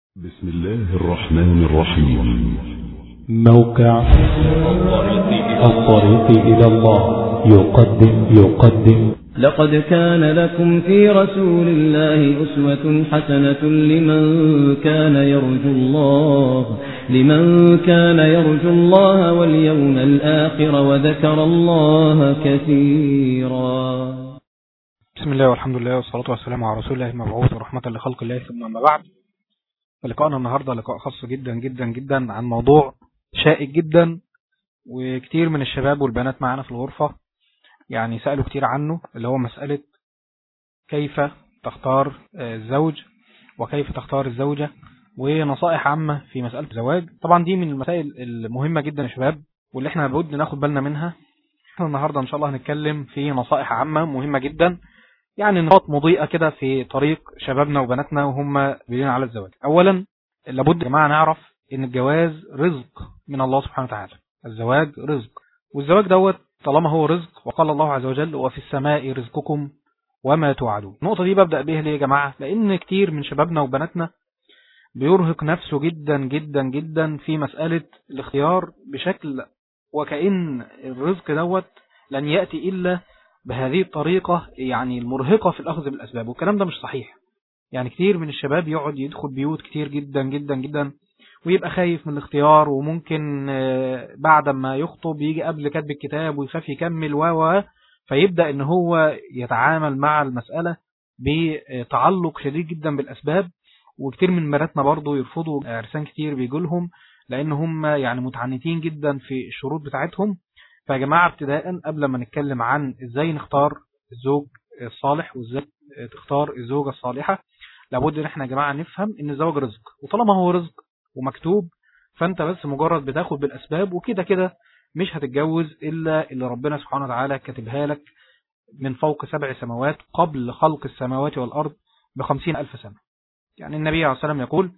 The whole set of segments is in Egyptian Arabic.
بسم الله الرحمن الرحيم موقع الطريق إلى الله يقدم يقدم لقد كان لكم في رسول الله أسوة حسنة لمن كان يرجو الله لمن كان يرجو الله واليوم الآخر وذكر الله كثيرا بسم الله والحمد لله والصلاة والسلام على رسول الله المبعوث ورحمة لخلق الله ثم أما بعد فلقاءنا النهاردة لقاء خاص جدا جدا جدا عن موضوع شائك جدا وكتير من الشباب والبنات معنا في الغرفة يعني سألوا كتير عنه اللي هو مسألة كيف تختار الزوج وكيف تختار الزوجة ونصائح عامة في مسألة الزواج طبعا دي من المسائل المهمة جدا يا شباب واللي احنا لابد ناخد بالنا منها احنا النهاردة ان شاء الله هنتكلم في نصائح عامة مهمة جدا يعني نقاط مضيئة كده في طريق شبابنا وبناتنا وهم بيدين على الزواج اولا لابد يا جماعة نعرف ان الجواز رزق من الله سبحانه وتعالى الزواج رزق والزواج دوت طالما هو رزق وقال الله عز وجل وفي السماء رزقكم وما توعدون النقطة دي ببدأ بيها ليه يا جماعة لان كتير من شبابنا وبناتنا بيرهق نفسه جدا جدا جدا في مسألة الاختيار بشكل وكأن الرزق دوت لن يأتي إلا بهذه الطريقة يعني المرهقة في الأخذ بالأسباب والكلام ده مش صحيح يعني كتير من الشباب يقعد يدخل بيوت كتير جدا جدا جدا ويبقى خايف من الاختيار وممكن بعد ما يخطب يجي قبل كتب الكتاب ويخاف يكمل و فيبدأ ان هو يتعامل مع المسألة بتعلق شديد جدا بالأسباب وكتير من بناتنا برضو يرفضوا عرسان كتير بيجولهم لان هم يعني متعنتين جدا في الشروط بتاعتهم فيا جماعة ابتداء قبل ما نتكلم عن ازاي نختار الزوج الصالح وازاي تختار الزوجة الصالحة لابد ان احنا يا جماعة نفهم ان الزواج رزق وطالما هو رزق ومكتوب فانت بس مجرد بتاخد بالاسباب وكده كده مش هتتجوز الا اللي ربنا سبحانه وتعالى كاتبها لك من فوق سبع سماوات قبل خلق السماوات والارض بخمسين الف سنة يعني النبي عليه الصلاة والسلام يقول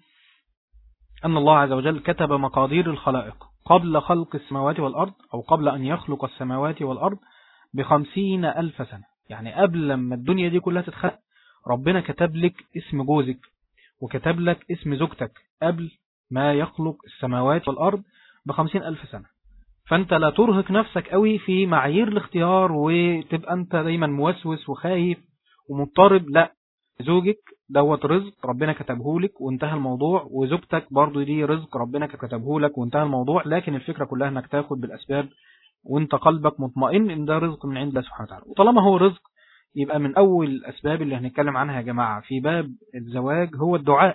أن الله عز وجل كتب مقادير الخلائق قبل خلق السماوات والأرض أو قبل أن يخلق السماوات والأرض بخمسين ألف سنة يعني قبل لما الدنيا دي كلها تتخلق ربنا كتب لك اسم جوزك وكتب لك اسم زوجتك قبل ما يخلق السماوات والأرض بخمسين ألف سنة فأنت لا ترهق نفسك قوي في معايير الاختيار وتبقى أنت دايما موسوس وخايف ومضطرب لا زوجك دوت رزق ربنا كتبه لك وانتهى الموضوع وزوجتك برضو دي رزق ربنا كتبه لك وانتهى الموضوع لكن الفكرة كلها انك تاخد بالاسباب وانت قلبك مطمئن ان ده رزق من عند الله سبحانه وتعالى وطالما هو رزق يبقى من اول الاسباب اللي هنتكلم عنها يا جماعة في باب الزواج هو الدعاء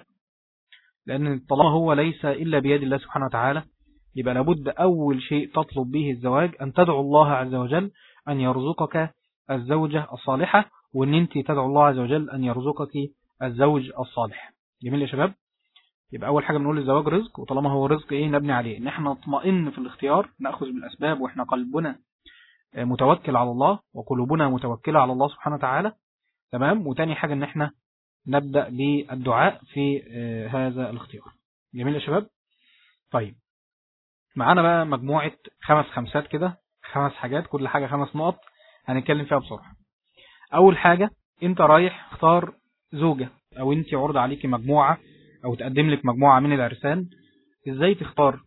لان طالما هو ليس الا بيد الله سبحانه وتعالى يبقى لابد اول شيء تطلب به الزواج ان تدعو الله عز وجل ان يرزقك الزوجة الصالحة وان انت تدعو الله عز وجل ان يرزقك الزوج الصالح جميل يا شباب يبقى اول حاجة بنقول الزواج رزق وطالما هو رزق ايه نبني عليه ان احنا نطمئن في الاختيار ناخذ بالاسباب واحنا قلبنا متوكل على الله وقلوبنا متوكلة على الله سبحانه وتعالى تمام وتاني حاجة ان احنا نبدأ بالدعاء في هذا الاختيار جميل يا شباب طيب معانا بقى مجموعة خمس خمسات كده خمس حاجات كل حاجة خمس نقط هنتكلم فيها بسرعة اول حاجة انت رايح اختار زوجة او انت عرض عليكي مجموعة او تقدم لك مجموعة من العرسان ازاي تختار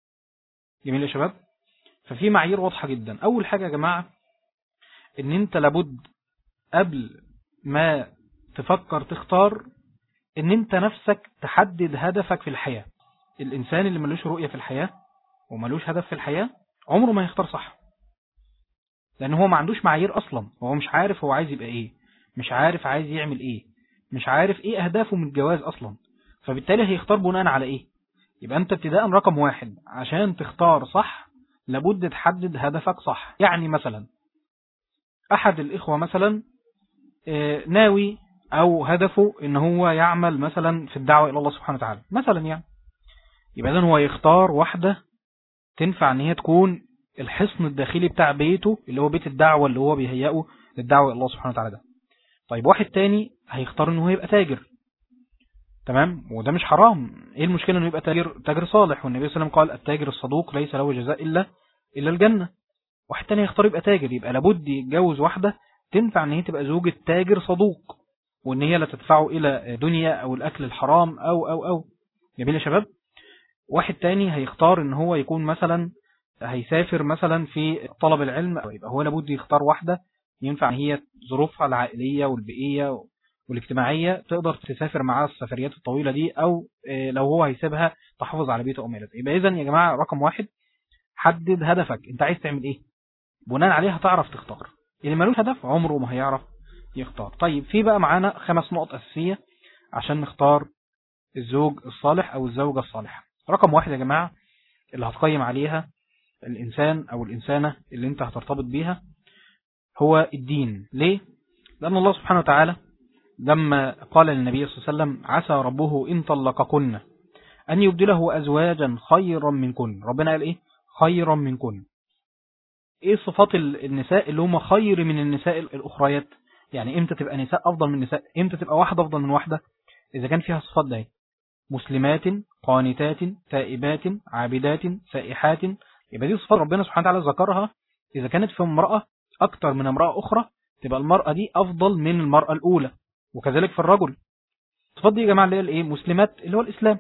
جميل يا شباب ففي معايير واضحة جدا اول حاجة يا جماعة ان انت لابد قبل ما تفكر تختار ان انت نفسك تحدد هدفك في الحياة الانسان اللي ملوش رؤية في الحياة وملوش هدف في الحياة عمره ما يختار صح لان هو ما عندوش معايير اصلا هو مش عارف هو عايز يبقى ايه مش عارف عايز يعمل ايه مش عارف ايه اهدافه من الجواز اصلا فبالتالي هيختار بناء على ايه يبقى انت ابتداء رقم واحد عشان تختار صح لابد تحدد هدفك صح يعني مثلا احد الاخوة مثلا ناوي او هدفه ان هو يعمل مثلا في الدعوة الى الله سبحانه وتعالى مثلا يعني يبقى اذا هو يختار واحدة تنفع ان هي تكون الحصن الداخلي بتاع بيته اللي هو بيت الدعوة اللي هو بيهيئه للدعوة الى الله سبحانه وتعالى ده طيب واحد تاني هيختار ان هو يبقى تاجر تمام وده مش حرام ايه المشكلة انه يبقى تاجر تاجر صالح والنبي صلى الله عليه وسلم قال التاجر الصدوق ليس له جزاء الا الا الجنة واحد تاني يختار يبقى تاجر يبقى لابد يتجوز واحدة تنفع ان هي تبقى زوجة تاجر صدوق وان هي لا تدفعه الى دنيا او الاكل الحرام او او او جميل يا شباب واحد تاني هيختار ان هو يكون مثلا هيسافر مثلا في طلب العلم أو يبقى هو لابد يختار واحدة ينفع ان هي ظروفها العائلية والبيئية والاجتماعية تقدر تسافر معاه السفريات الطويلة دي او آه، لو هو هيسيبها تحافظ على بيته او ما الى ذلك يبقى اذا يا جماعة رقم واحد حدد هدفك انت عايز تعمل ايه بناء عليه هتعرف تختار اللي ملوش هدف عمره ما هيعرف يختار طيب في بقى معانا خمس نقط أساسية عشان نختار الزوج الصالح أو الزوجة الصالحة رقم واحد يا جماعة اللي هتقيم عليها الإنسان أو الإنسانة اللي أنت هترتبط بيها هو الدين ليه؟ لأن الله سبحانه وتعالى لما قال للنبي صلى الله عليه وسلم عسى ربه إن طلقكن أن يبدله أزواجا خيرا منكن ربنا قال إيه؟ خيرا منكن إيه صفات النساء اللي هم خير من النساء الأخريات يعني إمتى تبقى نساء أفضل من نساء إمتى تبقى واحدة أفضل من واحدة إذا كان فيها الصفات ده مسلمات قانتات تائبات عابدات سائحات يبقى دي صفات ربنا سبحانه وتعالى ذكرها إذا كانت في امرأة أكتر من امرأة أخرى تبقى المرأة دي أفضل من المرأة الأولى وكذلك في الرجل الصفات دي يا جماعة اللي هي الإيه مسلمات اللي هو الإسلام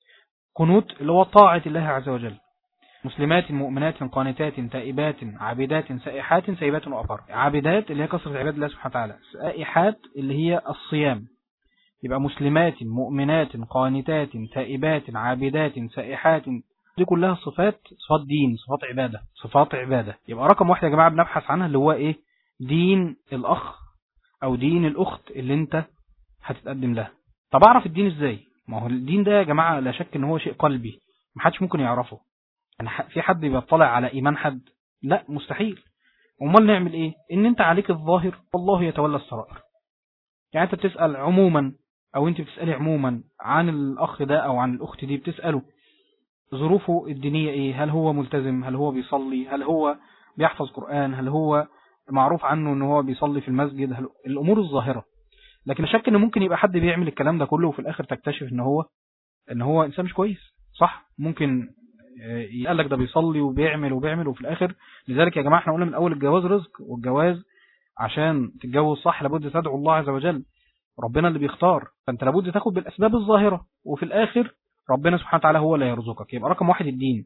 قنوت اللي هو طاعة الله عز وجل مسلمات مؤمنات قانتات تائبات عابدات سائحات سيبات وأبر عابدات اللي هي كسرة عباد الله سبحانه وتعالى سائحات اللي هي الصيام يبقى مسلمات مؤمنات قانتات تائبات عابدات سائحات دي كلها صفات صفات دين صفات عبادة صفات عبادة يبقى رقم واحد يا جماعة بنبحث عنها اللي هو ايه دين الأخ أو دين الأخت اللي انت هتتقدم لها طب أعرف الدين ازاي ما هو الدين ده يا جماعة لا شك ان هو شيء قلبي محدش ممكن يعرفه يعني في حد بيطلع على إيمان حد لا مستحيل امال نعمل ايه ان انت عليك الظاهر والله يتولى السرائر يعني انت بتسأل عموما او انت بتسألي عموما عن الاخ ده او عن الاخت دي بتسأله ظروفه الدينية ايه هل هو ملتزم هل هو بيصلي هل هو بيحفظ قرآن هل هو معروف عنه ان هو بيصلي في المسجد هل الامور الظاهرة لكن شك ان ممكن يبقى حد بيعمل الكلام ده كله وفي الاخر تكتشف ان هو ان هو انسان مش كويس صح ممكن يقال لك ده بيصلي وبيعمل وبيعمل وفي الاخر لذلك يا جماعة احنا قلنا من اول الجواز رزق والجواز عشان تتجوز صح لابد تدعو الله عز وجل ربنا اللي بيختار فانت لابد تاخد بالاسباب الظاهرة وفي الاخر ربنا سبحانه وتعالى هو اللي يرزقك يبقى رقم واحد الدين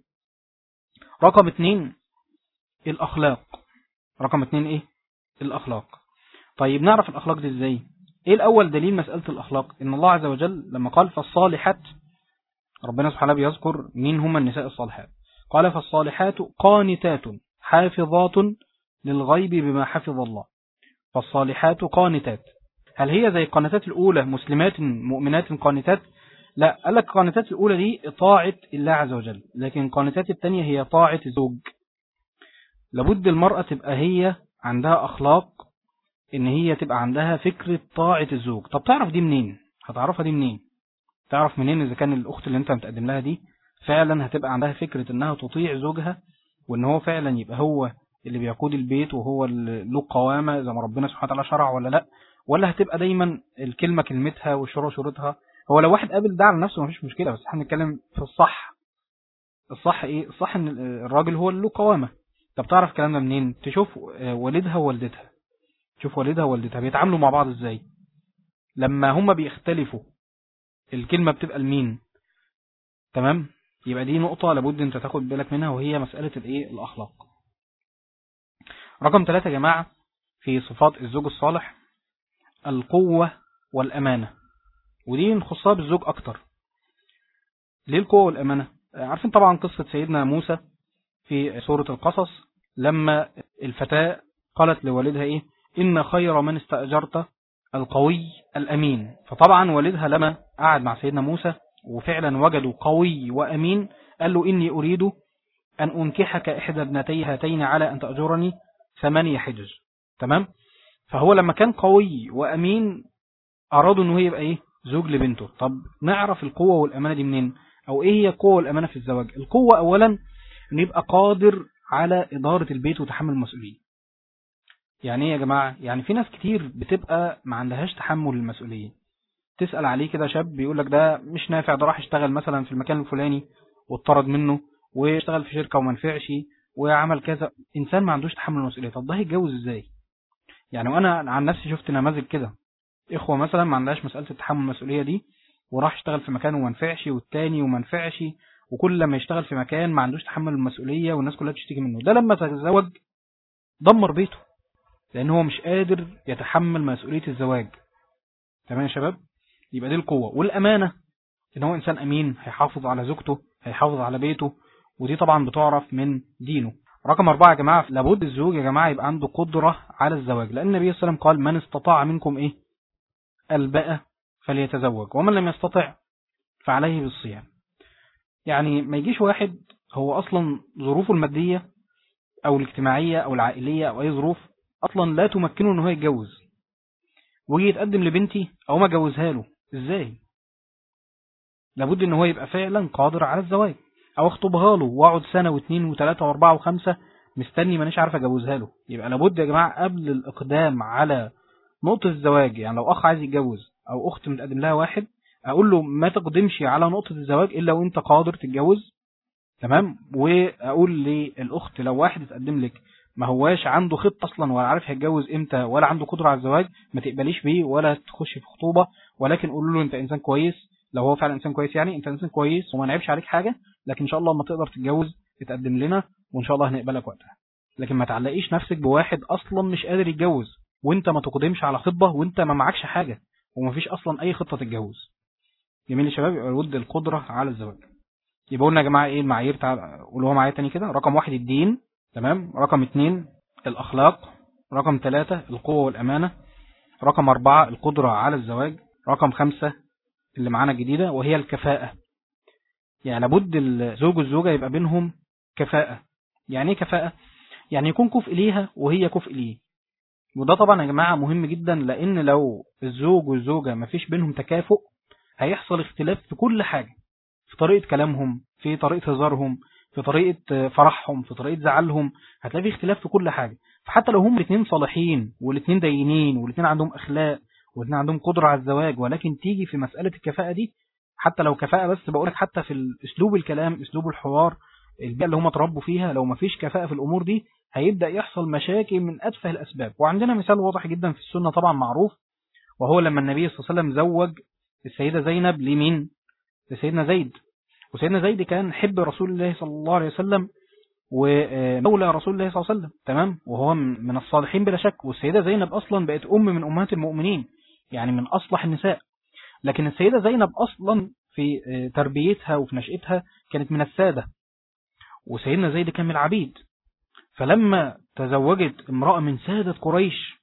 رقم اتنين الاخلاق رقم اتنين ايه الاخلاق طيب نعرف الاخلاق دي ازاي ايه الاول دليل مسألة الاخلاق ان الله عز وجل لما قال فالصالحات ربنا سبحانه بيذكر مين هم النساء الصالحات قال فالصالحات قانتات حافظات للغيب بما حفظ الله فالصالحات قانتات هل هي زي القانتات الأولى مسلمات مؤمنات قانتات لا قال لك القانتات الأولى دي طاعة الله عز وجل لكن القانتات الثانية هي طاعة الزوج لابد المرأة تبقى هي عندها أخلاق إن هي تبقى عندها فكرة طاعة الزوج طب تعرف دي منين هتعرفها دي منين تعرف منين إذا كان الأخت اللي أنت متقدم لها دي فعلا هتبقى عندها فكرة إنها تطيع زوجها وإن هو فعلا يبقى هو اللي بيقود البيت وهو اللي له قوامة زي ما ربنا سبحانه وتعالى شرع ولا لا ولا هتبقى دايما الكلمة كلمتها والشروع شروطها هو لو واحد قابل ده على نفسه مفيش مشكلة بس احنا نتكلم في الصح الصح ايه الصح ان الراجل هو اللي له قوامة طب تعرف الكلام ده منين تشوف والدها ووالدتها تشوف والدها ووالدتها بيتعاملوا مع بعض ازاي لما هما بيختلفوا الكلمة بتبقى لمين تمام يبقى دي نقطة لابد انت تاخد بالك منها وهي مسألة الايه الاخلاق رقم ثلاثة يا جماعة في صفات الزوج الصالح القوة والأمانة ودي نخصها بالزوج أكتر ليه القوة والأمانة عارفين طبعا قصة سيدنا موسى في سورة القصص لما الفتاة قالت لوالدها إيه إن خير من استأجرت القوي الأمين فطبعا والدها لما قعد مع سيدنا موسى وفعلا وجدوا قوي وأمين قال له إني أريد أن أنكحك إحدى ابنتي هاتين على أن تأجرني ثمانية حجج تمام فهو لما كان قوي وأمين أرادوا أنه يبقى إيه زوج لبنته طب نعرف القوة والأمانة دي منين أو إيه هي القوة والأمانة في الزواج القوة أولا أن يبقى قادر على إدارة البيت وتحمل المسؤولية يعني إيه يا جماعة يعني في ناس كتير بتبقى ما عندهاش تحمل المسؤولية تسأل عليه كده شاب بيقول لك ده مش نافع ده راح يشتغل مثلا في المكان الفلاني واتطرد منه واشتغل في شركة وما نفعش وعمل كذا انسان ما عندوش تحمل المسؤوليه طب ده هيتجوز ازاي يعني وانا عن نفسي شفت نماذج كده اخوه مثلا ما عندهاش مساله التحمل المسؤوليه دي وراح اشتغل في مكان وما نفعش والتاني وما نفعش وكل لما يشتغل في مكان ما عندوش تحمل المسؤولية والناس كلها بتشتكي منه ده لما تزوج دمر بيته لان هو مش قادر يتحمل مسؤولية الزواج تمام يا شباب يبقى دي القوة والأمانة ان هو انسان امين هيحافظ على زوجته هيحافظ على بيته ودي طبعا بتعرف من دينه رقم أربعة يا جماعة لابد الزوج يا جماعة يبقى عنده قدرة على الزواج لأن النبي صلى الله عليه وسلم قال من استطاع منكم إيه الباء فليتزوج ومن لم يستطع فعليه بالصيام يعني ما يجيش واحد هو أصلا ظروفه المادية أو الاجتماعية أو العائلية أو أي ظروف أصلا لا تمكنه أنه يتجوز ويجي يتقدم لبنتي أو ما جوزها له إزاي لابد أنه هو يبقى فعلا قادر على الزواج او اخطبها له واقعد سنة واثنين وثلاثة واربعة وخمسة مستني مانيش عارف اجوزها له يبقى لابد يا جماعة قبل الاقدام على نقطة الزواج يعني لو اخ عايز يتجوز او اخت متقدم لها واحد اقول له ما تقدمش على نقطة الزواج الا وانت قادر تتجوز تمام واقول للاخت لو واحد اتقدم لك ما هواش عنده خط اصلا ولا عارف هيتجوز امتى ولا عنده قدرة على الزواج ما تقبليش بيه ولا تخش في خطوبة ولكن قول له انت انسان كويس لو هو فعلا انسان كويس يعني انت انسان كويس وما نعيبش عليك حاجة لكن ان شاء الله لما تقدر تتجوز تتقدم لنا وان شاء الله هنقبلك وقتها لكن ما تعلقيش نفسك بواحد اصلا مش قادر يتجوز وانت ما تقدمش على خطبة وانت ما معكش حاجة وما فيش اصلا اي خطة تتجوز جميل يا شباب يبقى ود القدرة على الزواج يبقى قلنا يا جماعة ايه المعايير تعال قولوها معايا تاني كده رقم واحد الدين تمام رقم اتنين الاخلاق رقم ثلاثة القوة والامانة رقم اربعة القدرة على الزواج رقم خمسة اللي معانا الجديدة وهي الكفاءة يعني لابد الزوج والزوجة يبقى بينهم كفاءة يعني ايه كفاءة يعني يكون كفء ليها وهي كفء ليه وده طبعا يا جماعة مهم جدا لان لو الزوج والزوجة ما فيش بينهم تكافؤ هيحصل اختلاف في كل حاجة في طريقة كلامهم في طريقة هزارهم في طريقة فرحهم في طريقة زعلهم هتلاقي في اختلاف في كل حاجة فحتى لو هم الاثنين صالحين والاثنين دينين والاثنين عندهم اخلاق والاثنين عندهم قدرة على الزواج ولكن تيجي في مسألة الكفاءة دي حتى لو كفاءة بس بقولك حتى في اسلوب الكلام اسلوب الحوار البيئة اللي هم تربوا فيها لو ما فيش كفاءة في الامور دي هيبدأ يحصل مشاكل من اتفه الاسباب وعندنا مثال واضح جدا في السنة طبعا معروف وهو لما النبي صلى الله عليه وسلم زوج السيدة زينب لمين لسيدنا زيد وسيدنا زيد كان حب رسول الله صلى الله عليه وسلم ومولى رسول الله صلى الله عليه وسلم تمام وهو من الصالحين بلا شك والسيدة زينب أصلا بقت أم من أمهات المؤمنين يعني من أصلح النساء لكن السيدة زينب أصلا في تربيتها وفي نشأتها كانت من السادة وسيدنا زيد كان من العبيد فلما تزوجت امرأة من سادة قريش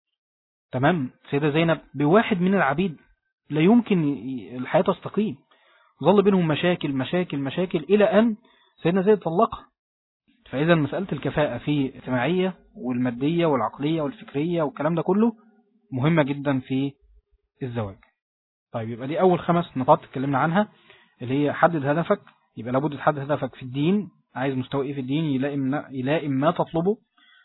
تمام سيدة زينب بواحد من العبيد لا يمكن الحياة تستقيم ظل بينهم مشاكل مشاكل مشاكل إلى أن سيدنا زيد طلقها فإذا مسألة الكفاءة في الاجتماعية والمادية والعقلية والفكرية والكلام ده كله مهمة جدا في الزواج طيب يبقى دي أول خمس نقاط اتكلمنا عنها اللي هي حدد هدفك يبقى لابد تحدد هدفك في الدين عايز مستوى ايه في الدين يلائم, يلائم ما تطلبه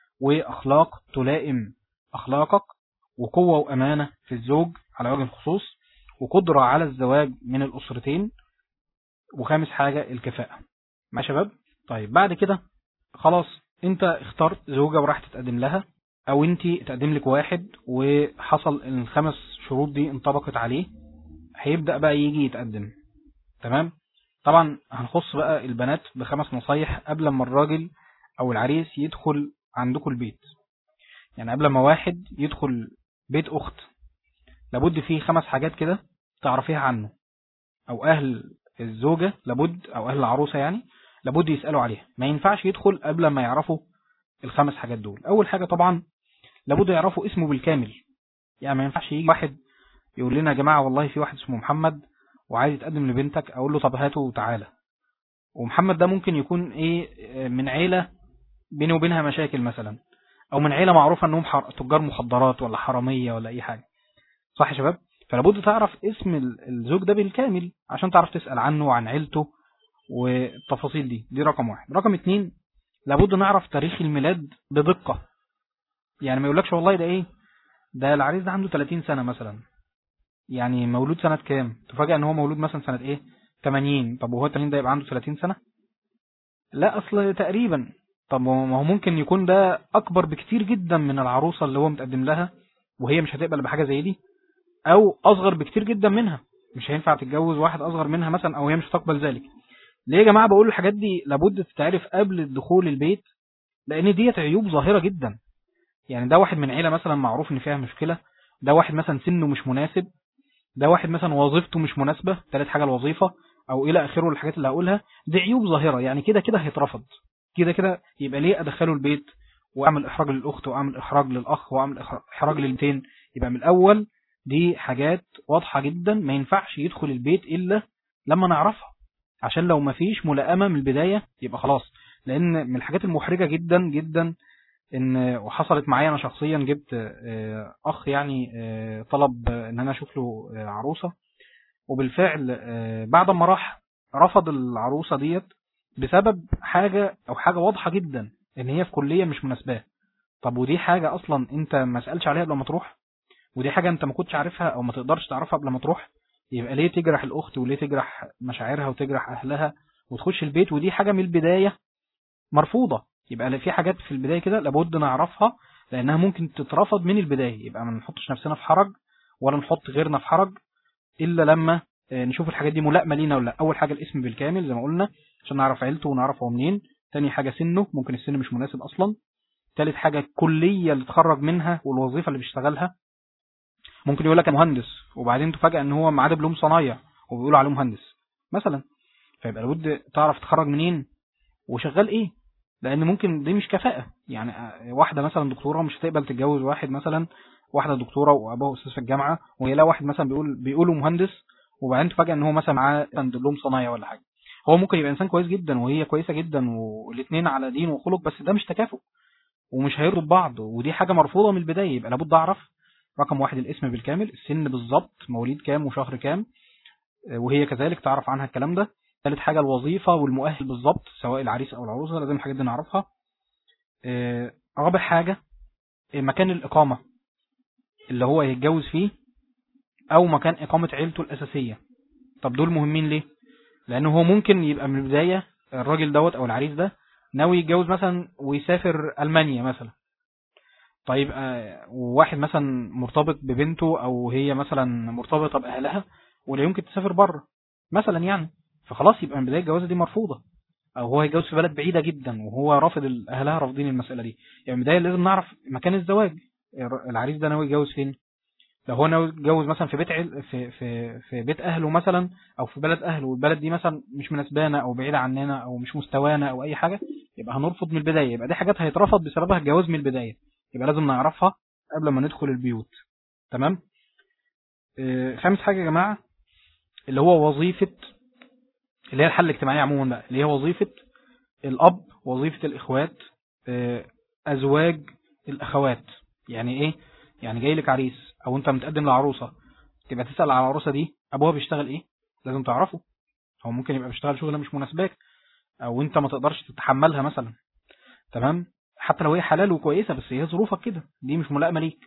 وأخلاق تلائم أخلاقك وقوة وأمانة في الزوج على وجه الخصوص وقدرة على الزواج من الأسرتين وخامس حاجة الكفاءة مع شباب طيب بعد كده خلاص انت اخترت زوجة وراح تتقدم لها او انت تقدم لك واحد وحصل الخمس شروط دي انطبقت عليه هيبدأ بقى يجي يتقدم تمام طبعا هنخص بقى البنات بخمس نصايح قبل ما الراجل او العريس يدخل عندكم البيت يعني قبل ما واحد يدخل بيت اخت لابد فيه خمس حاجات كده تعرفيها عنه او اهل الزوجة لابد او اهل العروسة يعني لابد يسألوا عليها ما ينفعش يدخل قبل ما يعرفوا الخمس حاجات دول اول حاجة طبعا لابد يعرفوا اسمه بالكامل يعني ما ينفعش يجي واحد يقول لنا يا جماعة والله في واحد اسمه محمد وعايز يتقدم لبنتك اقول له طب هاته وتعالى ومحمد ده ممكن يكون ايه من عيلة بينه وبينها مشاكل مثلا او من عيلة معروفة انهم تجار مخدرات ولا حرامية ولا اي حاجة صح يا شباب فلابد تعرف اسم الزوج ده بالكامل عشان تعرف تسأل عنه وعن عيلته والتفاصيل دي دي رقم واحد رقم اتنين لابد نعرف تاريخ الميلاد بدقة يعني ما يقولكش والله ده ايه ده العريس ده عنده 30 سنة مثلا يعني مولود سنة كام تفاجأ ان هو مولود مثلا سنة ايه 80 طب وهو 80 ده يبقى عنده 30 سنة لا اصل تقريبا طب ما هو ممكن يكون ده اكبر بكتير جدا من العروسة اللي هو متقدم لها وهي مش هتقبل بحاجة زي دي او اصغر بكتير جدا منها مش هينفع تتجوز واحد اصغر منها مثلا او هي مش هتقبل ذلك ليه يا جماعه بقول الحاجات دي لابد تتعرف قبل الدخول البيت لان ديت عيوب ظاهره جدا يعني ده واحد من عيله مثلا معروف ان فيها مشكله ده واحد مثلا سنه مش مناسب ده واحد مثلا وظيفته مش مناسبه ثالث حاجه الوظيفه او الى اخره الحاجات اللي هقولها دي عيوب ظاهره يعني كده كده هيترفض كده كده يبقى ليه ادخله البيت واعمل احراج للاخت واعمل احراج للاخ واعمل احراج للبنتين يبقى من الاول دي حاجات واضحه جدا ما ينفعش يدخل البيت الا لما نعرفها عشان لو ما فيش ملائمه من البدايه يبقى خلاص لان من الحاجات المحرجه جدا جدا ان وحصلت معايا انا شخصيا جبت آه، اخ يعني آه، طلب ان انا اشوف له آه، عروسه وبالفعل آه، بعد ما راح رفض العروسه ديت بسبب حاجه او حاجه واضحه جدا ان هي في كليه مش مناسباه طب ودي حاجه اصلا انت ما سالش عليها قبل ما تروح ودي حاجه انت ما كنتش عارفها او ما تقدرش تعرفها قبل ما تروح يبقى ليه تجرح الاخت وليه تجرح مشاعرها وتجرح اهلها وتخش البيت ودي حاجه من البدايه مرفوضه يبقى في حاجات في البدايه كده لابد نعرفها لانها ممكن تترفض من البدايه يبقى ما نحطش نفسنا في حرج ولا نحط غيرنا في حرج الا لما آه، نشوف الحاجات دي ملائمه لينا ولا لا اول حاجه الاسم بالكامل زي ما قلنا عشان نعرف عيلته ونعرف هو منين تاني حاجه سنه ممكن السن مش مناسب اصلا تالت حاجه الكليه اللي اتخرج منها والوظيفه اللي بيشتغلها ممكن يقول لك مهندس وبعدين تفاجئ ان هو معاه دبلوم صنايع وبيقولوا عليه مهندس مثلا فيبقى لابد تعرف تخرج منين وشغال ايه لان ممكن دي مش كفاءه يعني آه، واحده مثلا دكتوره مش هتقبل تتجوز واحد مثلا واحده دكتوره وابوها استاذ في الجامعه وهي لا واحد مثلا بيقول بيقولوا مهندس وبعدين تفاجئ ان هو مثلا معاه مثلاً دبلوم صنايع ولا حاجه هو ممكن يبقى انسان كويس جدا وهي كويسه جدا والاثنين على دين وخلق بس ده مش تكافؤ ومش هيرضوا ببعض ودي حاجه مرفوضه من البدايه يبقى لابد اعرف رقم واحد الاسم بالكامل السن بالظبط مواليد كام وشهر كام آه، وهي كذلك تعرف عنها الكلام ده ثالث حاجه الوظيفه والمؤهل بالظبط سواء العريس او العروسه لازم الحاجات دي نعرفها آه، رابع حاجه آه، مكان الاقامه اللي هو هيتجوز فيه او مكان اقامه عيلته الاساسيه طب دول مهمين ليه لانه هو ممكن يبقى من البدايه الراجل دوت او العريس ده ناوي يتجوز مثلا ويسافر المانيا مثلا طيب آه، وواحد مثلا مرتبط ببنته او هي مثلا مرتبطه باهلها ولا يمكن تسافر بره مثلا يعني فخلاص يبقى من بدايه الجوازه دي مرفوضه او هو هيتجوز في بلد بعيده جدا وهو رافض ال- اهلها رافضين المساله دي يعني من البدايه لازم نعرف مكان الزواج الر- العريس ده ناوي يتجوز فين لو هو ناوي يتجوز مثلا في بيت عيل في في في بيت اهله مثلا او في بلد اهله والبلد دي مثلا مش مناسبانا او بعيده عننا او مش مستوانا او اي حاجه يبقى هنرفض من البدايه يبقى دي حاجات هيترفض بسببها الجواز من البدايه يبقى لازم نعرفها قبل ما ندخل البيوت تمام آه، خامس حاجه يا جماعه اللي هو وظيفه اللي هي الحل الاجتماعي عموما بقى اللي هي وظيفه الاب وظيفه الاخوات آه، ازواج الاخوات يعني ايه يعني جاي لك عريس او انت متقدم لعروسه تبقى تسال على العروسه دي ابوها بيشتغل ايه لازم تعرفه هو ممكن يبقى بيشتغل شغله مش مناسباك او انت ما تقدرش تتحملها مثلا تمام حتى لو هي حلال وكويسه بس هي ظروفك كده دي مش ملائمه ليك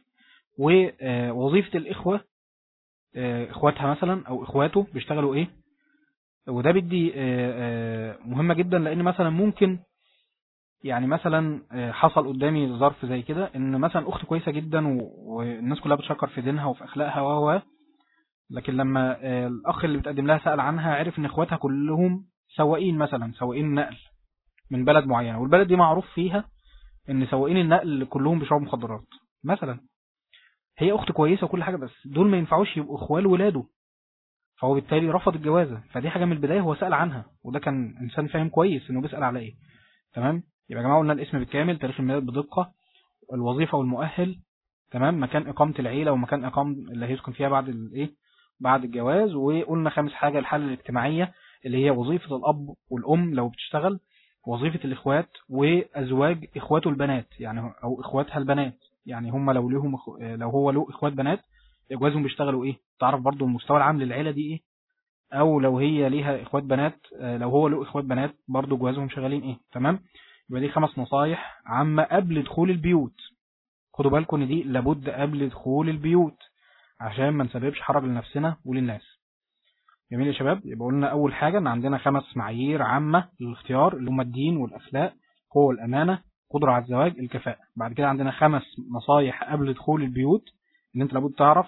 ووظيفه الاخوه آه، اخواتها مثلا او اخواته بيشتغلوا ايه وده بدي آه، آه، مهمه جدا لان مثلا ممكن يعني مثلا آه، حصل قدامي ظرف زي كده ان مثلا اخت كويسه جدا و- والناس كلها بتشكر في دينها وفي اخلاقها و و لكن لما آه، الاخ اللي بتقدم لها سال عنها عرف ان اخواتها كلهم سواقين مثلا سواقين نقل من بلد معينه والبلد دي معروف فيها ان سواقين النقل كلهم بيشربوا مخدرات مثلا هي اخت كويسه وكل حاجه بس دول ما ينفعوش يبقوا اخوال ولاده فهو بالتالي رفض الجوازه فدي حاجه من البدايه هو سال عنها وده كان انسان فاهم كويس انه بيسال على ايه تمام يبقى يا جماعه قلنا الاسم بالكامل تاريخ الميلاد بدقه الوظيفه والمؤهل تمام مكان اقامه العيله ومكان اقامه اللي هيسكن فيها بعد الايه بعد الجواز وقلنا خامس حاجه الحاله الاجتماعيه اللي هي وظيفه الاب والام لو بتشتغل وظيفه الاخوات وازواج اخواته البنات يعني او اخواتها البنات يعني هم لو ليهم أخو... لو هو له اخوات بنات جوازهم بيشتغلوا ايه تعرف برضو المستوى العام للعيله دي ايه او لو هي ليها اخوات بنات آه، لو هو له اخوات بنات برضو جوازهم شغالين ايه تمام يبقى دي خمس نصايح عامه قبل دخول البيوت خدوا بالكم ان دي لابد قبل دخول البيوت عشان ما نسببش حرج لنفسنا وللناس جميل يا شباب يبقى قلنا اول حاجه ان عندنا خمس معايير عامه للاختيار اللي هم الدين والاخلاق قوه الامانه قدره على الزواج الكفاءه بعد كده عندنا خمس نصايح قبل دخول البيوت ان انت لابد تعرف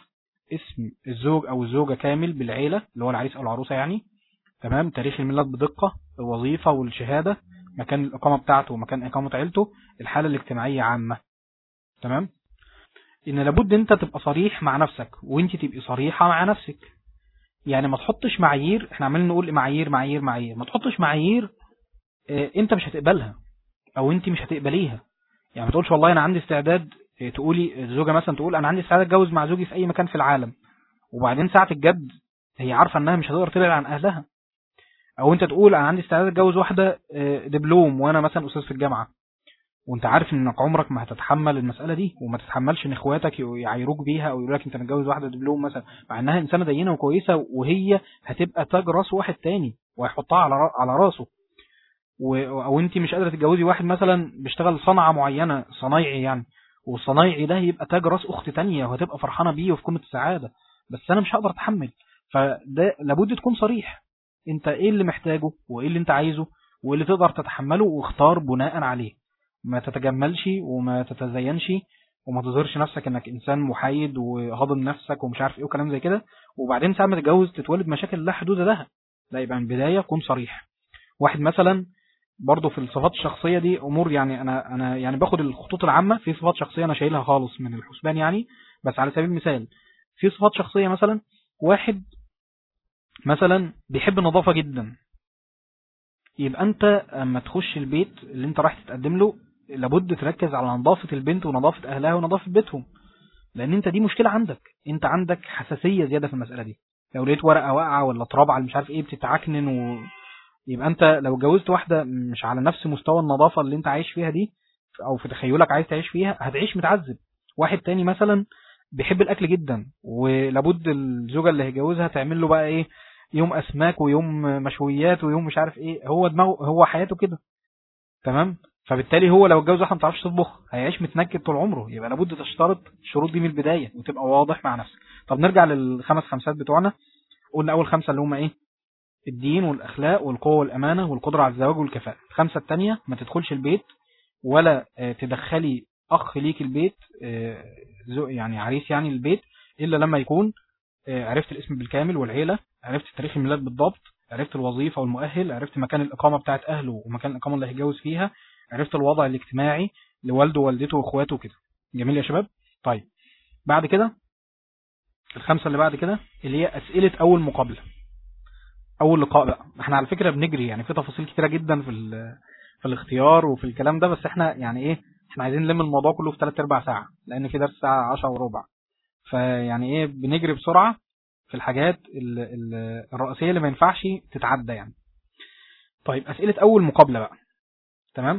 اسم الزوج او الزوجة كامل بالعيلة اللي هو العريس او العروسة يعني تمام تاريخ الميلاد بدقة الوظيفة والشهادة مكان الإقامة بتاعته ومكان إقامة عيلته الحالة الاجتماعية عامة تمام إن لابد أنت تبقى صريح مع نفسك وأنت تبقي صريحة مع نفسك يعني ما تحطش معايير احنا عمالين نقول معايير معايير معايير ما تحطش معايير اه انت مش هتقبلها او انت مش هتقبليها يعني ما تقولش والله انا عندي استعداد اه تقولي الزوجة مثلا تقول انا عندي استعداد اتجوز مع زوجي في اي مكان في العالم وبعدين ساعة الجد هي عارفة انها مش هتقدر تبعد عن اهلها او انت تقول انا عندي استعداد اتجوز واحدة اه دبلوم وانا مثلا استاذ في الجامعة وانت عارف انك عمرك ما هتتحمل المسألة دي وما تتحملش ان اخواتك يعيروك بيها او يقول لك انت متجوز واحدة دبلوم مثلا مع انها انسانة دينة وكويسة وهي هتبقى تاج راس واحد تاني وهيحطها على على راسه او انت مش قادرة تتجوزي واحد مثلا بيشتغل صنعة معينة صنايعي يعني والصنايعي ده يبقى تاج راس اخت تانية وهتبقى فرحانة بيه وفي قمة السعادة بس انا مش هقدر اتحمل فده لابد تكون صريح انت ايه اللي محتاجه وايه اللي انت عايزه وايه اللي تقدر تتحمله واختار بناء عليه ما تتجملش وما تتزينش وما تظهرش نفسك انك انسان محايد وهضم نفسك ومش عارف ايه وكلام زي كده وبعدين ساعه ما تتجوز تتولد مشاكل لا حدود لها لا يبقى من البدايه كن صريح واحد مثلا برضه في الصفات الشخصيه دي امور يعني انا انا يعني باخد الخطوط العامه في صفات شخصيه انا شايلها خالص من الحسبان يعني بس على سبيل المثال في صفات شخصيه مثلا واحد مثلا بيحب النظافه جدا يبقى انت اما تخش البيت اللي انت رايح تتقدم له لابد تركز على نظافة البنت ونظافة أهلها ونظافة بيتهم لأن أنت دي مشكلة عندك أنت عندك حساسية زيادة في المسألة دي لو لقيت ورقة واقعة ولا تراب على مش عارف إيه بتتعكنن و... يبقى أنت لو اتجوزت واحدة مش على نفس مستوى النظافة اللي أنت عايش فيها دي أو في تخيلك عايز تعيش فيها هتعيش متعذب واحد تاني مثلا بيحب الأكل جدا ولابد الزوجة اللي هيجوزها تعمل له بقى إيه يوم أسماك ويوم مشويات ويوم مش عارف إيه هو دماغه هو حياته كده تمام فبالتالي هو لو اتجوز واحده ما تعرفش تطبخ هيعيش متنكد طول عمره يبقى لابد تشترط الشروط دي من البدايه وتبقى واضح مع نفسك طب نرجع للخمس خمسات بتوعنا قلنا اول خمسه اللي هم ايه الدين والاخلاق والقوه والامانه والقدره على الزواج والكفاءه الخمسه الثانيه ما تدخلش البيت ولا تدخلي اخ ليك البيت يعني عريس يعني البيت الا لما يكون عرفت الاسم بالكامل والعيله عرفت تاريخ الميلاد بالضبط عرفت الوظيفه والمؤهل عرفت مكان الاقامه بتاعت اهله ومكان الاقامه اللي هيتجوز فيها عرفت الوضع الاجتماعي لوالده ووالدته واخواته وكده جميل يا شباب طيب بعد كده الخمسة اللي بعد كده اللي هي أسئلة أول مقابلة أول لقاء بقى احنا على فكرة بنجري يعني في تفاصيل كتيرة جدا في في الاختيار وفي الكلام ده بس احنا يعني ايه احنا عايزين نلم الموضوع كله في 3 ارباع ساعة لأن في درس ساعة 10 وربع فيعني ايه بنجري بسرعة في الحاجات ال ال الرئيسية اللي ما ينفعش تتعدى يعني طيب أسئلة أول مقابلة بقى تمام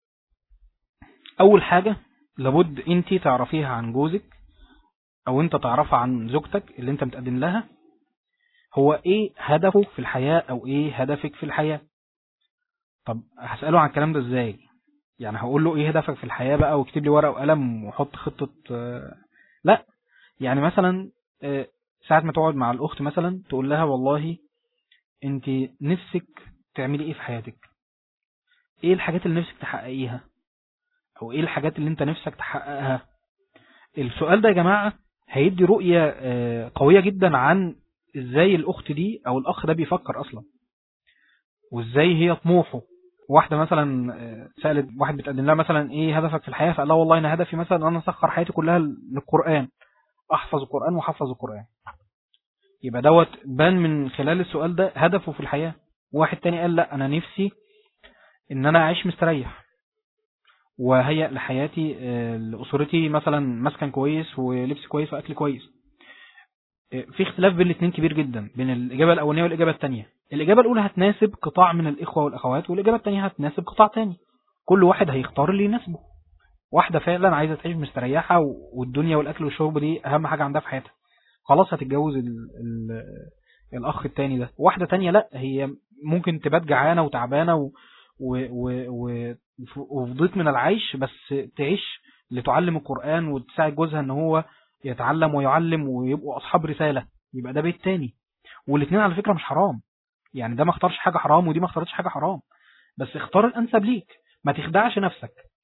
اول حاجة لابد انت تعرفيها عن جوزك او انت تعرفها عن زوجتك اللي انت متقدم لها هو ايه هدفه في الحياة او ايه هدفك في الحياة طب هسأله عن الكلام ده ازاي يعني هقول له ايه هدفك في الحياة بقى واكتب لي ورقة وقلم وحط خطة لا يعني مثلا ساعة ما تقعد مع الاخت مثلا تقول لها والله انت نفسك تعملي ايه في حياتك ايه الحاجات اللي نفسك تحققيها او ايه الحاجات اللي انت نفسك تحققها السؤال ده يا جماعة هيدي رؤية قوية جدا عن ازاي الاخت دي او الاخ ده بيفكر اصلا وازاي هي طموحه واحدة مثلا سألت واحد بتقدم لها مثلا ايه هدفك في الحياة فقال لها والله انا هدفي مثلا ان انا اسخر حياتي كلها للقرآن احفظ القرآن واحفظ القرآن يبقى دوت بان من خلال السؤال ده هدفه في الحياة واحد تاني قال لا انا نفسي ان انا اعيش مستريح وهيئ لحياتي لأسرتي مثلا مسكن كويس ولبس كويس وأكل كويس في اختلاف بين الاثنين كبير جدا بين الإجابة الأولانية والإجابة الثانية الإجابة الأولى هتناسب قطاع من الإخوة والأخوات والإجابة الثانية هتناسب قطاع تاني كل واحد هيختار اللي يناسبه واحدة فعلا عايزة تعيش مستريحة والدنيا والأكل والشرب دي أهم حاجة عندها في حياتها خلاص هتتجوز ال ال الأخ التاني ده واحدة تانية لا هي ممكن تبات جعانة وتعبانة و و و و وفضيت من العيش بس تعيش لتعلم القرآن وتساعد جوزها ان هو يتعلم ويعلم ويبقوا اصحاب رسالة يبقى ده بيت تاني والاثنين على فكرة مش حرام يعني ده ما اختارش حاجة حرام ودي ما اختارتش حاجة حرام بس اختار الانسب ليك ما تخدعش نفسك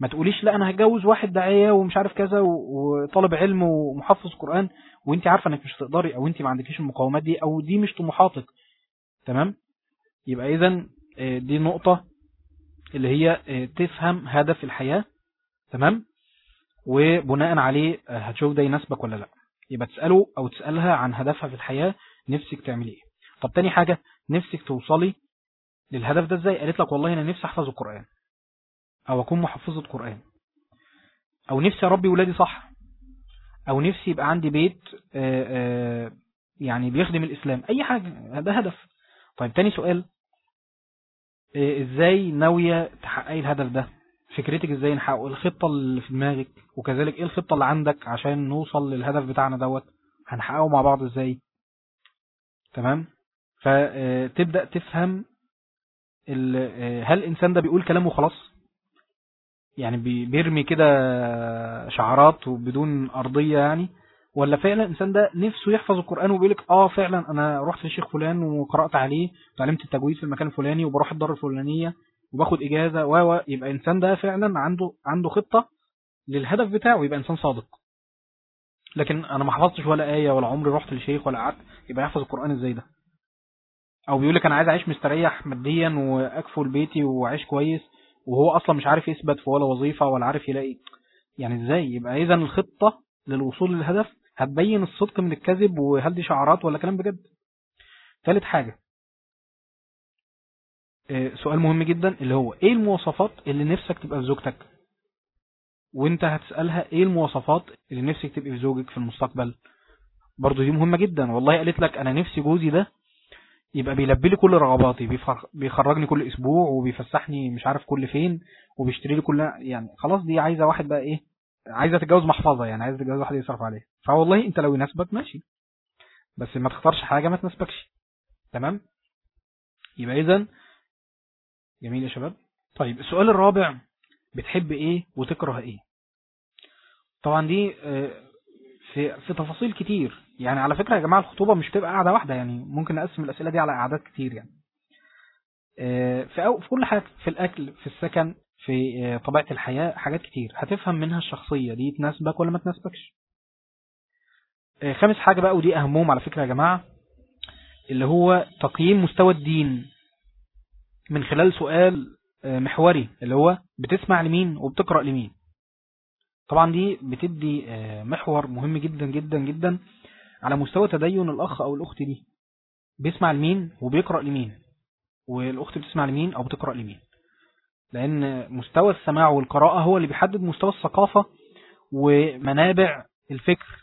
ما تقوليش لا انا هتجوز واحد داعيه ومش عارف كذا و- وطالب علم ومحفظ قران وانت عارفه انك مش هتقدري او انت ما عندكيش المقومات دي او دي مش طموحاتك تمام يبقى اذا دي نقطه اللي هي آه، تفهم هدف الحياه تمام وبناء عليه آه، هتشوف ده يناسبك ولا لا يبقى تساله او تسالها عن هدفها في الحياه نفسك تعملي ايه طب تاني حاجه نفسك توصلي للهدف ده ازاي قالت لك والله انا نفسي احفظ القران او اكون محفظه قران او نفسي اربي ولادي صح او نفسي يبقى عندي بيت آه، آه، يعني بيخدم الاسلام اي حاجه ده هدف طيب تاني سؤال آه، ازاي ناويه تحققي الهدف ده فكرتك ازاي نحققه الخطه اللي في دماغك وكذلك ايه الخطه اللي عندك عشان نوصل للهدف بتاعنا دوت هنحققه مع بعض ازاي تمام فتبدا تفهم ال- آه، هل الانسان ده بيقول كلام وخلاص يعني بي- بيرمي كده شعارات وبدون ارضيه يعني ولا فعلا الانسان ده نفسه يحفظ القران وبيقول لك اه فعلا انا رحت للشيخ فلان وقرات عليه وتعلمت التجويد في المكان الفلاني وبروح الدار الفلانيه وباخد اجازه و و يبقى الانسان ده فعلا عنده عنده خطه للهدف بتاعه يبقى انسان صادق لكن انا ما حفظتش ولا ايه ولا عمري رحت للشيخ ولا قعدت يبقى يحفظ القران ازاي ده او بيقول لك انا عايز اعيش مستريح ماديا واكفل بيتي واعيش كويس وهو اصلا مش عارف يثبت في ولا وظيفه ولا عارف يلاقي يعني ازاي يبقى اذا الخطه للوصول للهدف هتبين الصدق من الكذب وهل دي شعارات ولا كلام بجد ثالث حاجه آه، سؤال مهم جدا اللي هو ايه المواصفات اللي نفسك تبقى في زوجتك وانت هتسالها ايه المواصفات اللي نفسك تبقى في زوجك في المستقبل برضو دي مهمه جدا والله قالت لك انا نفسي جوزي ده يبقى بيلبي لي كل رغباتي بيفر- بيخرجني كل اسبوع وبيفسحني مش عارف كل فين وبيشتري لي كل يعني خلاص دي عايزه واحد بقى ايه عايزه تتجوز محفظه يعني عايزه تتجوز واحد يصرف عليه فوالله انت لو يناسبك ماشي بس ما تختارش حاجه ما تناسبكش تمام يبقى اذا جميل يا شباب طيب السؤال الرابع بتحب ايه وتكره ايه طبعا دي آه، في في تفاصيل كتير يعني على فكره يا جماعه الخطوبه مش بتبقى قاعده واحده يعني ممكن نقسم الاسئله دي على قعدات كتير يعني آه، في أو في كل حاجه في الاكل في السكن في آه، طبيعه الحياه حاجات كتير هتفهم منها الشخصيه دي تناسبك ولا ما تناسبكش آه، خامس حاجه بقى ودي اهمهم على فكره يا جماعه اللي هو تقييم مستوى الدين من خلال سؤال آه، محوري اللي هو بتسمع لمين وبتقرأ لمين طبعا دي بتدي آه، محور مهم جدا جدا جدا على مستوى تدين الأخ أو الأخت دي بيسمع لمين وبيقرأ لمين والأخت بتسمع لمين أو بتقرأ لمين لأن مستوى السماع والقراءة هو اللي بيحدد مستوى الثقافة ومنابع الفكر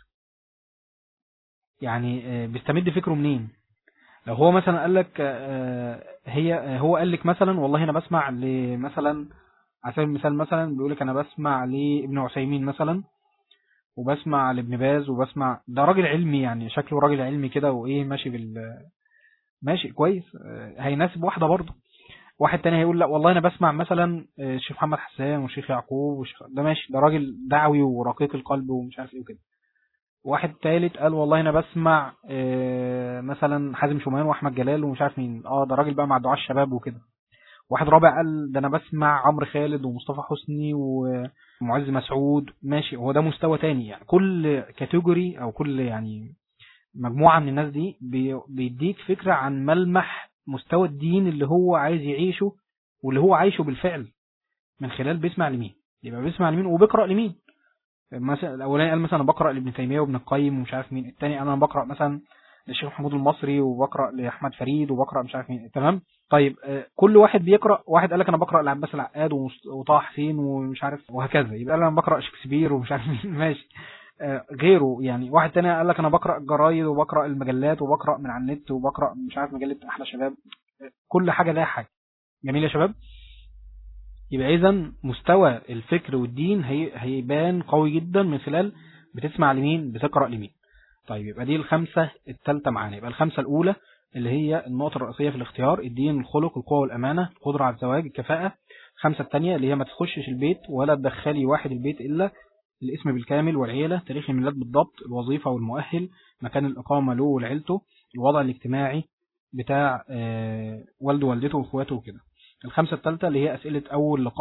يعني آه، بيستمد فكره منين لو هو مثلا قال لك آه، هي آه، هو قال لك مثلا والله انا بسمع لمثلا على سبيل المثال مثلا بيقول لك انا بسمع لابن عثيمين مثلا وبسمع لابن باز وبسمع ده راجل علمي يعني شكله راجل علمي كده وايه ماشي بال ماشي كويس آه، هيناسب واحده برضه واحد تاني هيقول لا والله انا بسمع مثلا آه، الشيخ محمد حسان والشيخ يعقوب والشيخ ده ماشي ده راجل دعوي ورقيق القلب ومش عارف ايه وكده واحد تالت قال والله انا بسمع آه، مثلا حازم شومان واحمد جلال ومش عارف مين اه ده راجل بقى مع دعاء الشباب وكده واحد رابع قال ده انا بسمع عمرو خالد ومصطفى حسني ومعز مسعود ماشي هو ده مستوى تاني يعني كل كاتيجوري او كل يعني مجموعة من الناس دي بي- بيديك فكرة عن ملمح مستوى الدين اللي هو عايز يعيشه واللي هو عايشه بالفعل من خلال بيسمع لمين يبقى بيسمع لمين وبيقرأ لمين مثلا الاولاني قال مثلا أنا بقرا لابن تيميه وابن القيم ومش عارف مين الثاني انا بقرا مثلا للشيخ محمود المصري وبقرا لاحمد فريد وبقرا مش عارف مين تمام طيب آه، كل واحد بيقرا واحد قال لك انا بقرا لعباس العقاد ومس- وطه حسين ومش عارف وهكذا يبقى انا بقرا شكسبير ومش عارف مين ماشي آه، غيره يعني واحد تاني قال لك انا بقرا الجرايد وبقرا المجلات وبقرا من على النت وبقرا مش عارف مجله احلى شباب آه، كل حاجه لها حاجه جميل يا شباب يبقى اذا مستوى الفكر والدين هي هيبان قوي جدا من خلال بتسمع لمين بتقرا لمين طيب يبقى دي الخمسه الثالثه معانا يبقى الخمسه الاولى اللي هي النقطه الرئيسيه في الاختيار الدين الخلق القوه والامانه القدره على الزواج الكفاءه الخمسه الثانيه اللي هي ما تخشش البيت ولا تدخلي واحد البيت الا الاسم بالكامل والعيله تاريخ الميلاد بالضبط الوظيفه والمؤهل مكان الاقامه له ولعيلته الوضع الاجتماعي بتاع آه، والده ووالدته واخواته وكده الخمسة الثالثة اللي هي أسئلة أول لقاء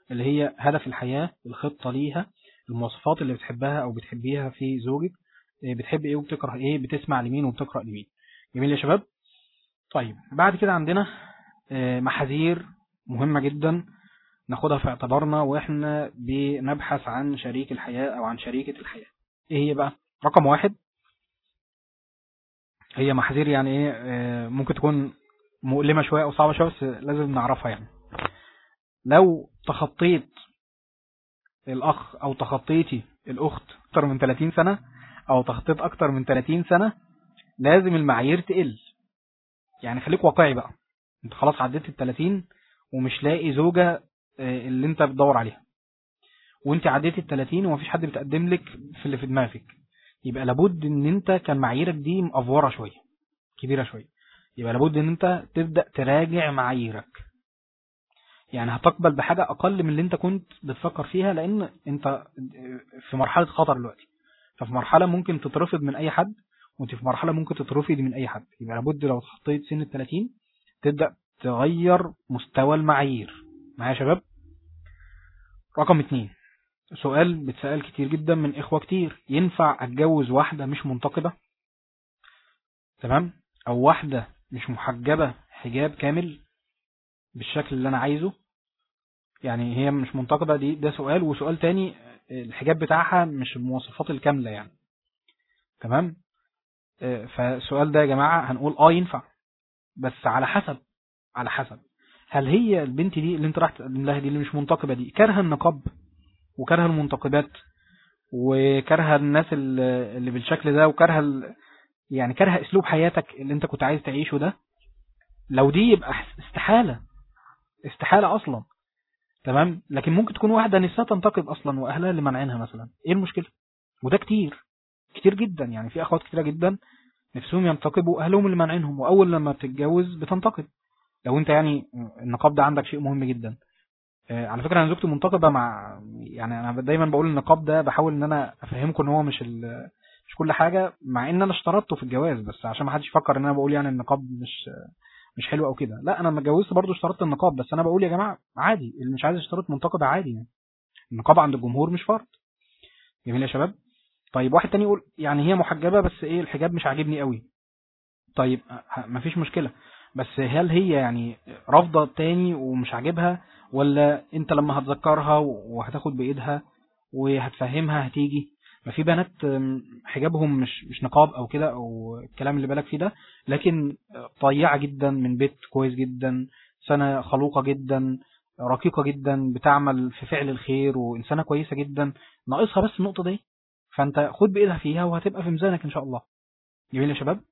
اللي هي هدف الحياة الخطة ليها المواصفات اللي بتحبها او بتحبيها في زوجك إيه بتحب ايه وبتكره ايه بتسمع لمين وبتقرأ لمين جميل يا شباب طيب بعد كده عندنا آه، محاذير مهمة جدا ناخدها في اعتبارنا واحنا بنبحث عن شريك الحياة او عن شريكة الحياة ايه هي بقى رقم واحد هي محاذير يعني ايه آه، ممكن تكون مؤلمة شوية او صعبة شوية بس لازم نعرفها يعني لو تخطيت الاخ او تخطيتي الاخت اكتر من 30 سنة او تخطيت اكتر من 30 سنة لازم المعايير تقل يعني خليك واقعي بقى انت خلاص عديت ال 30 ومش لاقي زوجة آه، اللي انت بتدور عليها وانت عديت ال 30 ومفيش حد بتقدم لك في اللي في دماغك يبقى لابد ان انت كان معاييرك دي مأفورة شوية كبيرة شوية يبقى لابد ان انت تبدأ تراجع معاييرك يعني هتقبل بحاجة اقل من اللي انت كنت بتفكر فيها لان انت في مرحلة خطر دلوقتي ففي مرحلة ممكن تترفض من اي حد وانت في مرحلة ممكن تترفض من اي حد يبقى لابد لو تخطيت سن ال 30 تبدأ تغير مستوى المعايير معايا يا شباب رقم اتنين سؤال بتسأل كتير جدا من إخوة كتير ينفع أتجوز واحدة مش منتقبة تمام أو واحدة مش محجبة حجاب كامل بالشكل اللي أنا عايزه يعني هي مش منتقبة دي ده سؤال وسؤال تاني الحجاب بتاعها مش المواصفات الكاملة يعني تمام آه، فالسؤال ده يا جماعة هنقول اه ينفع بس على حسب على حسب هل هي البنت دي اللي انت راح تقدم لها دي اللي مش منتقبة دي كارهة النقاب وكارهة المنتقبات وكارهة الناس اللي اللي بالشكل ده وكارهة ال- يعني كارهة اسلوب حياتك اللي انت كنت عايز تعيشه ده لو دي يبقى استحالة استحالة اصلا تمام لكن ممكن تكون واحدة نفسها تنتقب اصلا واهلها اللي مانعينها مثلا ايه المشكلة وده كتير كتير جدا يعني في اخوات كتيرة جدا نفسهم ينتقبوا اهلهم اللي مانعينهم واول لما بتتجوز بتنتقب لو انت يعني النقاب ده عندك شيء مهم جدا آه، على فكرة انا زوجتي منتقبة مع يعني انا دايما بقول النقاب ده بحاول ان انا افهمكم ان هو مش ال... مش كل حاجة مع ان انا اشترطته في الجواز بس عشان ما حدش يفكر ان انا بقول يعني النقاب مش مش حلو او كده لا انا لما اتجوزت برضه اشترطت النقاب بس انا بقول يا جماعة عادي اللي مش عايز يشترط منتقبة عادي يعني النقاب عند الجمهور مش فرض جميل يا شباب طيب واحد تاني يقول يعني هي محجبة بس ايه الحجاب مش عاجبني قوي طيب ه- مفيش مشكلة بس هل هي يعني رافضة تاني ومش عاجبها ولا انت لما هتذكرها وهتاخد بايدها وهتفهمها هتيجي ما في بنات ام، حجابهم مش مش نقاب او كده او الكلام اللي بالك فيه ده لكن طيعة جدا من بيت كويس جدا سنة خلوقة جدا رقيقة جدا بتعمل في فعل الخير وإنسانة كويسة جدا ناقصها بس النقطة دي فأنت خد بإيدها فيها وهتبقى في ميزانك إن شاء الله جميل يا شباب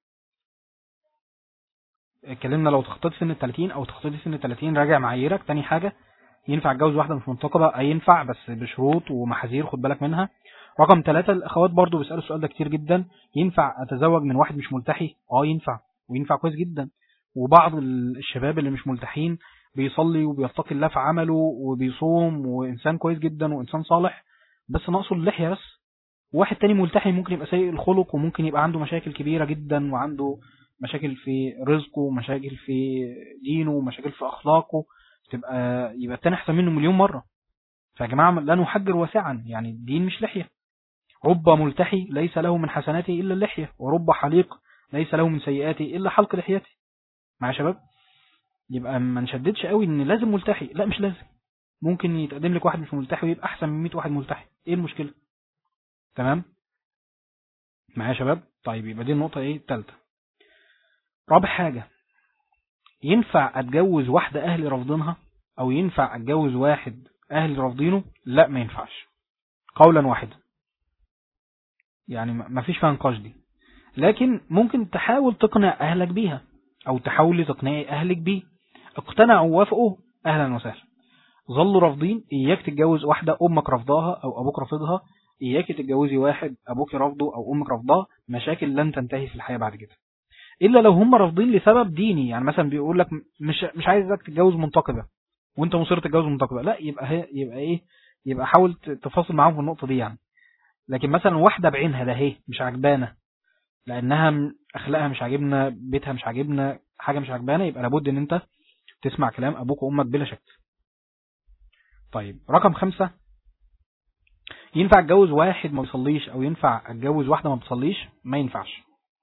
اتكلمنا لو تخطيت سن ال 30 او تخطيت سن ال 30 راجع معاييرك تاني حاجة ينفع اتجوز واحدة مش منتقبة اي ينفع بس بشروط ومحاذير خد بالك منها رقم ثلاثة الاخوات برضو بيسألوا السؤال ده كتير جدا ينفع اتزوج من واحد مش ملتحي اه ينفع وينفع كويس جدا وبعض ال- الشباب اللي مش ملتحين بيصلي وبيتقي الله في عمله وبيصوم وانسان كويس جدا وانسان صالح بس ناقصه اللحية بس واحد تاني ملتحي ممكن يبقى سيء الخلق وممكن يبقى عنده مشاكل كبيرة جدا وعنده مشاكل في رزقه مشاكل في دينه مشاكل في أخلاقه تبقى يبقى التاني أحسن منه مليون مرة فيا جماعة لا نحجر واسعا يعني الدين مش لحية رب ملتحي ليس له من حسناته إلا اللحية ورب حليق ليس له من سيئاته إلا حلق لحيته مع شباب يبقى ما نشددش قوي ان لازم ملتحي لا مش لازم ممكن يتقدم لك واحد مش ملتحي ويبقى احسن من 100 واحد ملتحي ايه المشكلة تمام معايا يا شباب طيب يبقى دي النقطة ايه التالتة رابع حاجة ينفع اتجوز واحدة اهلي رافضينها او ينفع اتجوز واحد اهلي رافضينه لا ما ينفعش قولا واحدا يعني ما فيش فيها نقاش دي لكن ممكن تحاول تقنع اهلك بيها او تحاولي تقنعي اهلك بيه اقتنعوا ووافقوا اهلا وسهلا ظلوا رافضين اياك تتجوز واحدة امك رفضاها او ابوك رافضها اياك تتجوزي واحد ابوك رافضه او امك رافضاه مشاكل لن تنتهي في الحياة بعد كده الا لو هم رافضين لسبب ديني يعني مثلا بيقول لك مش مش عايزك تتجوز منتقبة وانت مصر تتجوز منتقبة لا يبقى هي يبقى ايه يبقى حاول تفاصل معاهم في النقطة دي يعني لكن مثلا واحدة بعينها ده هي مش عجبانة لانها م- اخلاقها مش عاجبنا بيتها مش عاجبنا حاجة مش عجبانة يبقى لابد ان انت تسمع كلام ابوك وامك بلا شك طيب رقم خمسة ينفع اتجوز واحد ما بيصليش او ينفع اتجوز واحدة ما بتصليش ما ينفعش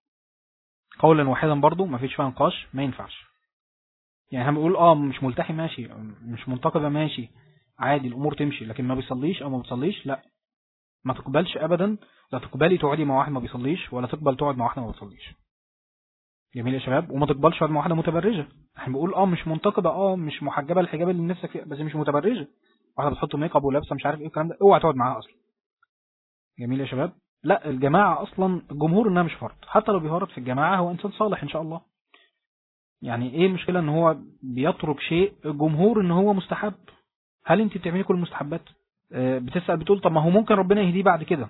قولا واحدا برضو ما فيش فيها نقاش ما ينفعش يعني هم بيقول اه مش ملتحي ماشي مش منتقبة ماشي عادي الامور تمشي لكن ما بيصليش او ما بتصليش لا ما تقبلش ابدا لا تقبلي تقعدي مع واحد ما بيصليش ولا تقبل تقعد مع واحده ما بتصليش جميل يا شباب وما تقبلش تقعد مع واحده متبرجه احنا بنقول اه مش منتقبه اه مش محجبه الحجاب اللي نفسك فيه بس مش متبرجه واحده بتحط ميك اب ولابسه مش عارف ايه الكلام ده اوعى تقعد معاها اصلا جميل يا شباب لا الجماعه اصلا الجمهور انها مش فرض حتى لو بيهرب في الجماعه هو انسان صالح ان شاء الله يعني ايه المشكله ان هو بيترك شيء الجمهور ان هو مستحب هل انت بتعملي كل المستحبات آه، بتسأل بتقول طب ما هو ممكن ربنا يهديه بعد كده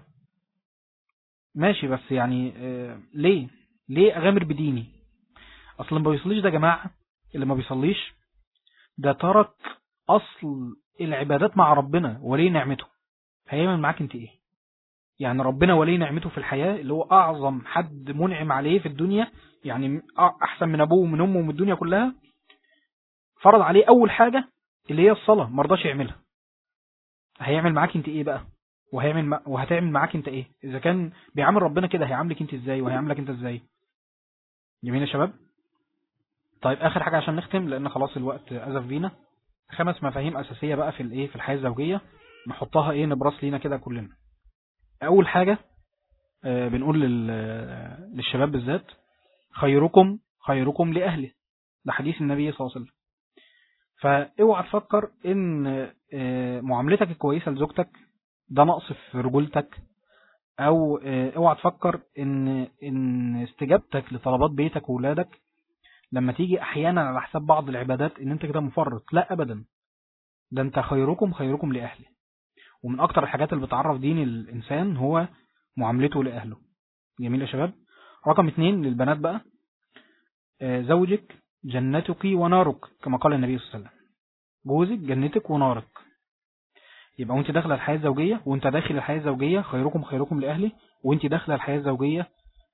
ماشي بس يعني آه، ليه ليه اغامر بديني اصلا ما بيصليش ده يا جماعه اللي ما بيصليش ده ترك اصل العبادات مع ربنا ولي نعمته هيعمل معاك انت ايه يعني ربنا ولي نعمته في الحياة اللي هو اعظم حد منعم عليه في الدنيا يعني احسن من ابوه ومن امه ومن الدنيا كلها فرض عليه اول حاجة اللي هي الصلاة مرضاش يعملها هيعمل معاك انت ايه بقى وهيعمل مع... وهتعمل معاك انت ايه اذا كان بيعامل ربنا كده هيعاملك انت ازاي وهيعاملك انت ازاي جميل يا شباب طيب اخر حاجة عشان نختم لان خلاص الوقت ازف بينا خمس مفاهيم اساسية بقى في الايه في الحياة الزوجية نحطها ايه نبرس لينا كده كلنا اول حاجة آه بنقول لل... للشباب بالذات خيركم خيركم لأهله ده حديث النبي صلى الله عليه وسلم فاوعى تفكر ان آه معاملتك الكويسة لزوجتك ده نقص في رجولتك او آه اوعى تفكر ان ان استجابتك لطلبات بيتك واولادك لما تيجي احيانا على حساب بعض العبادات ان انت كده مفرط لا ابدا ده انت خيركم خيركم لاهله ومن اكتر الحاجات اللي بتعرف دين الانسان هو معاملته لاهله جميل يا شباب رقم اتنين للبنات بقى آه زوجك جنتك ونارك كما قال النبي صلى الله عليه وسلم جوزك جنتك ونارك يبقى وانت داخله الحياه الزوجيه وانت داخل الحياه الزوجيه خيركم خيركم لاهله وانت داخله الحياه الزوجيه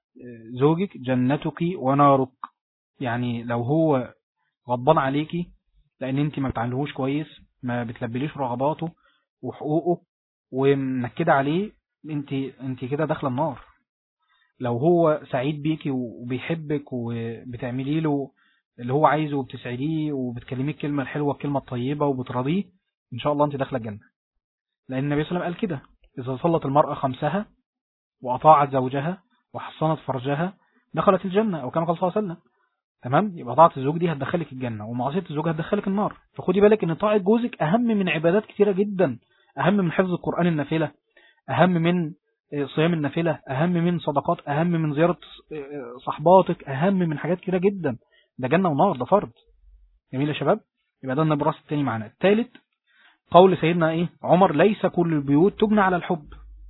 زوجك جنتك ونارك يعني لو هو غضبان عليكي لان انت ما بتعاملهوش كويس ما بتلبليش رغباته وحقوقه ومنكده عليه انت انت كده داخله النار لو هو سعيد بيكي وبيحبك وبتعملي له اللي هو عايزه وبتسعديه وبتكلميه الكلمه الحلوه الكلمه الطيبه وبتراضيه ان شاء الله انت داخله الجنه لان النبي صلى الله عليه وسلم قال كده اذا صلت المراه خمسها واطاعت زوجها وحصنت فرجها دخلت الجنه او كما قال صلى الله عليه وسلم تمام يبقى طاعه الزوج دي هتدخلك الجنه ومعصيه الزوج هتدخلك النار فخدي بالك ان طاعه جوزك اهم من عبادات كتيره جدا اهم من حفظ القران النافله اهم من صيام النافله اهم من صدقات اهم من زياره صحباتك اهم من حاجات كتيره جدا ده جنه ونار ده فرض جميل يا شباب يبقى ده النبراس التاني معانا الثالث قول سيدنا ايه عمر ليس كل البيوت تبنى على الحب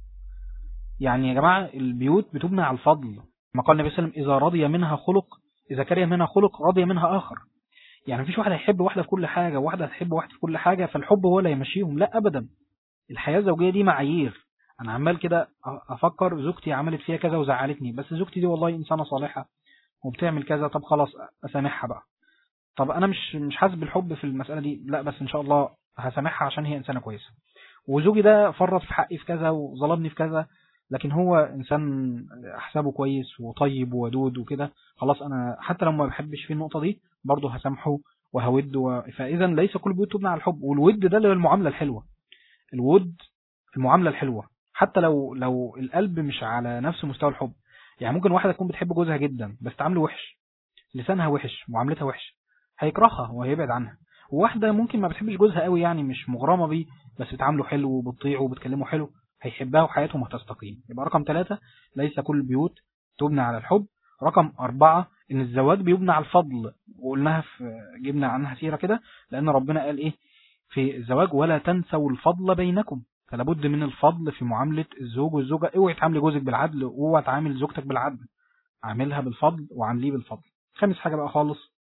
يعني يا جماعه البيوت بتبنى على الفضل ما قال النبي صلى الله عليه وسلم اذا رضي منها خلق إذا كره منها خلق رضي منها آخر يعني مفيش واحد هيحب واحدة في كل حاجة وواحدة هتحب واحدة في كل حاجة فالحب هو اللي يمشيهم لا أبدا الحياة الزوجية دي معايير أنا عمال كده أفكر زوجتي عملت فيها كذا وزعلتني بس زوجتي دي والله إنسانة صالحة وبتعمل كذا طب خلاص أسامحها بقى طب أنا مش مش حاسس بالحب في المسألة دي لا بس إن شاء الله هسامحها عشان هي إنسانة كويسة وزوجي ده فرط في حقي في كذا وظلمني في كذا لكن هو إنسان أحسابه كويس وطيب وودود وكده خلاص أنا حتى لو ما بحبش في النقطة دي برضه هسامحه وهود و... فإذا ليس كل بيوت تبنى على الحب والود ده اللي هو المعاملة الحلوة الود المعاملة الحلوة حتى لو لو القلب مش على نفس مستوى الحب يعني ممكن واحدة تكون بتحب جوزها جدا بس تعامله وحش لسانها وحش معاملتها وحش هيكرهها وهيبعد عنها وواحدة ممكن ما بتحبش جوزها قوي يعني مش مغرمة بيه بس بتعامله حلو وبتطيعه وبتكلمه حلو هيحبها وحياتهم هتستقيم يبقى رقم ثلاثة ليس كل البيوت تبنى على الحب رقم أربعة إن الزواج بيبنى على الفضل وقلناها في جبنا عنها سيرة كده لأن ربنا قال إيه في الزواج ولا تنسوا الفضل بينكم فلا بد من الفضل في معاملة الزوج والزوجة اوعي تعاملي جوزك بالعدل واوعي تعامل زوجتك بالعدل عاملها بالفضل وعامليه بالفضل خامس حاجة بقى خالص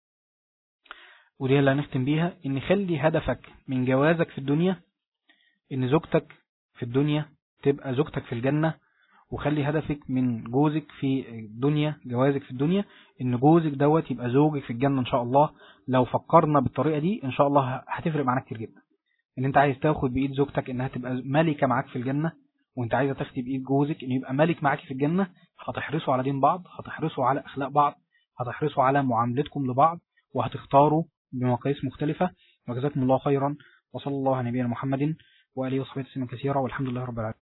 ودي اللي هنختم بيها ان خلي هدفك من جوازك في الدنيا ان زوجتك في الدنيا تبقى زوجتك في الجنة وخلي هدفك من جوزك في الدنيا جوازك في الدنيا ان جوزك دوت يبقى زوجك في الجنة ان شاء الله لو فكرنا بالطريقة دي ان شاء الله هتفرق معانا كتير جدا ان انت عايز تاخد بايد زوجتك انها تبقى ملكة معاك في الجنة وانت عايزة تاخدي بايد جوزك انه يبقى ملك معاك في الجنة هتحرصوا على دين بعض هتحرصوا على اخلاق بعض هتحرصوا على معاملتكم لبعض وهتختاروا بمقاييس مختلفة وجزاكم الله خيرا وصلى الله على نبينا محمد وآله وصحبه وسلم كثيرا والحمد لله رب العالمين